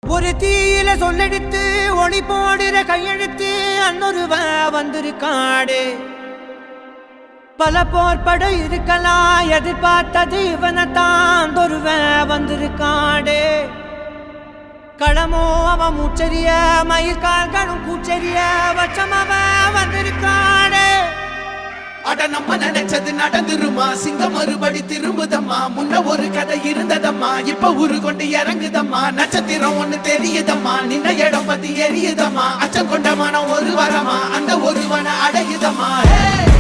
ஒரு தீயில சொல்லெடுத்து ஒளி போடுற கையெழுத்து அன்னொருவன் வந்திருக்காடு பல போர்பட இருக்கலாம் எதிர்பார்த்தது இவனைத்தான் ஒருவன் வந்திருக்காடு களமோ அவன் மூச்சரிய மயிர்கால்களும் கூச்சரிய வச்சம் அவன் வந்திருக்காடு அட நம்ம நினைச்சது நடந்துருமா சிங்கம் மறுபடி திரும்புதம்மா முன்ன ஒரு கதை இருந்ததம்மா இப்ப உரு கொண்டு இறங்குதம்மா நட்சத்திரம் ஒண்ணு தெரியுதம்மா நின்ன இடம் பத்தி எரியுதம்மா அச்சம் கொண்ட மனம் ஒரு வரமா அந்த ஒருவனை அடையுதம்மா ஹே